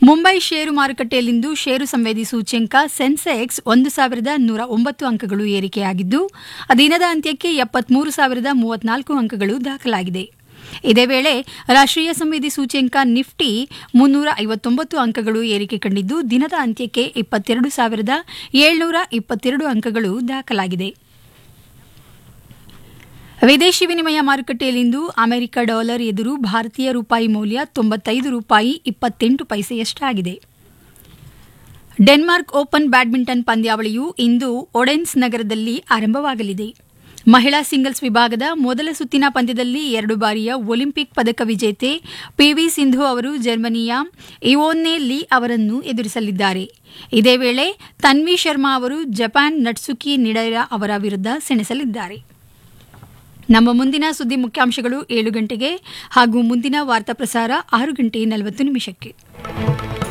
ಮುಂಬೈ ಷೇರು ಮಾರುಕಟ್ಟೆಯಲ್ಲಿಂದು ಷೇರು ಸಂವೇದಿ ಸೂಚ್ಯಂಕ ಸೆನ್ಸೆಕ್ಸ್ ಒಂದು ಸಾವಿರದ ನೂರ ಒಂಬತ್ತು ಅಂಕಗಳು ಏರಿಕೆಯಾಗಿದ್ದು ದಿನದ ಅಂತ್ಯಕ್ಕೆ ಎಪ್ಪತ್ಮೂರು ಸಾವಿರದ ಮೂವತ್ನಾಲ್ಕು ಅಂಕಗಳು ದಾಖಲಾಗಿದೆ ಇದೇ ವೇಳೆ ರಾಷ್ಟ್ರೀಯ ಸಂವೇದಿ ಸೂಚ್ಯಂಕ ನಿಫ್ಟಿ ಮುನ್ನೂರ ಐವತ್ತೊಂಬತ್ತು ಅಂಕಗಳು ಏರಿಕೆ ಕಂಡಿದ್ದು ದಿನದ ಅಂತ್ಯಕ್ಕೆ ಇಪ್ಪತ್ತೆರಡು ಸಾವಿರದ ಏಳ್ನೂರ ಇಪ್ಪತ್ತೆರಡು ಅಂಕಗಳು ದಾಖಲಾಗಿದೆ ವಿದೇಶಿ ವಿನಿಮಯ ಮಾರುಕಟ್ಟೆಯಲ್ಲಿಂದು ಅಮೆರಿಕ ಡಾಲರ್ ಎದುರು ಭಾರತೀಯ ರೂಪಾಯಿ ಮೌಲ್ಯ ತೊಂಬತ್ತೈದು ರೂಪಾಯಿ ಇಪ್ಪತ್ತೆಂಟು ಪೈಸೆಯಷ್ಟಾಗಿದೆ ಡೆನ್ಮಾರ್ಕ್ ಓಪನ್ ಬ್ಯಾಡ್ಮಿಂಟನ್ ಪಂದ್ಯಾವಳಿಯು ಇಂದು ಒಡೆನ್ಸ್ ನಗರದಲ್ಲಿ ಆರಂಭವಾಗಲಿದೆ ಮಹಿಳಾ ಸಿಂಗಲ್ಸ್ ವಿಭಾಗದ ಮೊದಲ ಸುತ್ತಿನ ಪಂದ್ಯದಲ್ಲಿ ಎರಡು ಬಾರಿಯ ಒಲಿಂಪಿಕ್ ಪದಕ ವಿಜೇತೆ ಪಿವಿ ಸಿಂಧು ಅವರು ಜರ್ಮನಿಯ ಇವೋನ್ನೆ ಲೀ ಅವರನ್ನು ಎದುರಿಸಲಿದ್ದಾರೆ ಇದೇ ವೇಳೆ ತನ್ವಿ ಶರ್ಮಾ ಅವರು ಜಪಾನ್ ನಟ್ಸುಕಿ ನಿಡೈರಾ ಅವರ ವಿರುದ್ಧ ಸೆಣಸಲಿದ್ದಾರೆ ನಮ್ಮ ಮುಂದಿನ ಸುದ್ದಿ ಮುಖ್ಯಾಂಶಗಳು ಏಳು ಗಂಟೆಗೆ ಹಾಗೂ ಮುಂದಿನ ವಾರ್ತಾ ಪ್ರಸಾರ ಆರು ಗಂಟೆ ನಲವತ್ತು ನಿಮಿಷಕ್ಕೆ